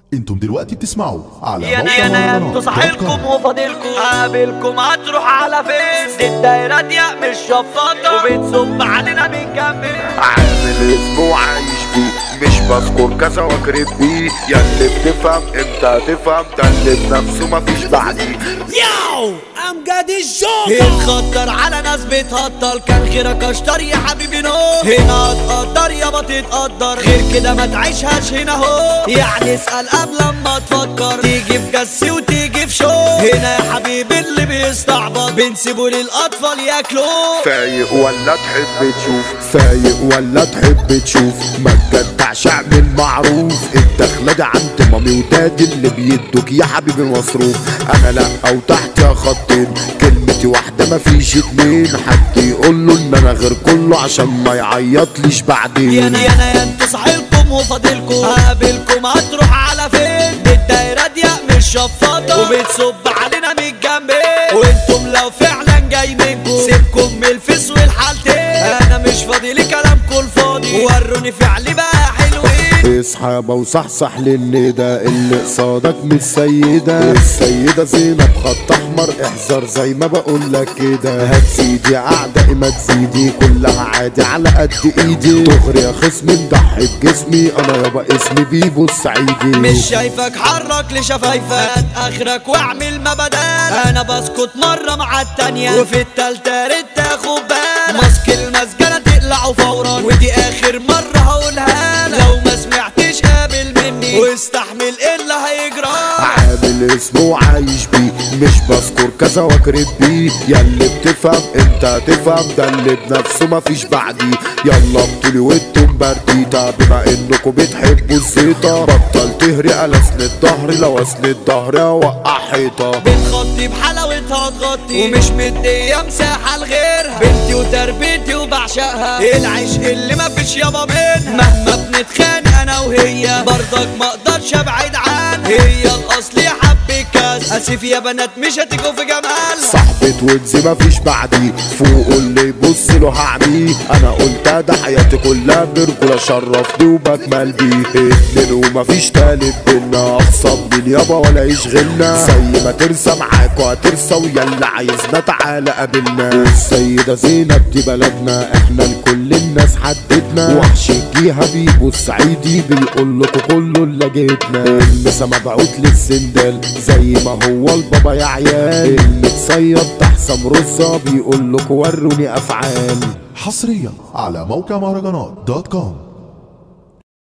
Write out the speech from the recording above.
انتم دلوقتي بتسمعوا على يا موقع انا انا مهرجانات انتوا صاحلكم دوت كوم. وفاضلكم قابلكم هتروح على فين دي الدايرة ضيق مش شفاطة وبتصب علينا من جنبين عامل اسمه عايش بيه مش بذكر كذا واجرب بيه يا اللي بتفهم امتى تفهم ده اللي بنفسه مفيش بعديه ياو امجد الجوكر اتخطر على ناس بتهطل كان غيرك اشطر يا حبيبي نو هنا اتقدر يابا تتقدر غير كده ما تعيشهاش هنا هو يعني اسأل قبل ما تفكر تيجي في جسي وتيجي في شو هنا يا حبيبي اللي بيستعبط بنسيبه للاطفال ياكلوه فايق ولا تحب تشوف فايق ولا تحب تشوف ما تجدعش اعمل معروف الدخلة دي عند مامي ودادي اللي بيدوك يا حبيبي مصروف انا لا او تحت يا خطين كلمتي واحدة مفيش اتنين حد يقول له ان انا غير كله عشان ما يعيطليش يا بعدين انا يا انا يا انتوا صاحلكم وفاضلكم هقابلكم هتروح على فين دي الدايرة ضيق مش شفاطة وبتصب علينا من جنبين وانتم لو فعلا جاي منكم سيبكم من الفيس والحالتين انا مش فاضي لكلامكم الفاضي وروني فعلي بقى حلوين اصحى يابا وصحصح للندى اللي قصادك مش سيدة السيدة زينب خط احمر احذر زي ما بقول لك كده هتزيدي اعدائي ما تزيدي كلها عادي على قد ايدي دغري يا خصمي مضحي بجسمي انا يابا اسمي بيبو السعيدي مش شايفك حرك لشفايفك هات اخرك واعمل ما بدال انا بسكت مرة مع التانية وفي التالتة ريت تاخد بال ماسك المسجلة تقلعه فورا ودي اخر مرة هقولها لك. لو ما سمعتش قابل مني واستحمل ايه اللي هيجرى عامل اسمه عايش بيه مش بذكر كذا واجرب بيه يا اللي بتفهم انت تفهم ده اللي بنفسه مفيش بعديه يلا بطولي وانتم برديتا بما انكم بتحبوا الزيطة بطل تهري انا اسند ظهري لو اسند ظهري اوقع حيطة بتغطي بحلاوتها تغطي ومش مدية مساحة لغيرها بنتي وتربيتي وبعشقها العشق اللي ما فيش يابا منها مهما بنتخانق انا وهي برضك ما اقدرش ابعد عنها هي الاصل يا حبي كاس اسف يا بنات مش هتيجوا في جمالها صاحبة وينزي مفيش بعدي فوق اللي يبص له هعميه انا قلت ده حياتي كلها برجولة شرفني وبكمل بيه اتنين ومفيش تالت بينا اخصم من يابا ولا يشغلنا زي ما ترسى معاك وهترسى ويلا عايزنا تعالى قابلنا والسيدة زينب دي بلدنا احنا لكل الناس حددنا وحش الجيها بيبو السعيدي بيقول لكم كله اللي جيتنا المسا مبعوت للسندال زي ما هو البابا يا عيال المتصيد تحسن رصة بيقول لكم وروني افعال حصريا على موقع مهرجانات دوت كوم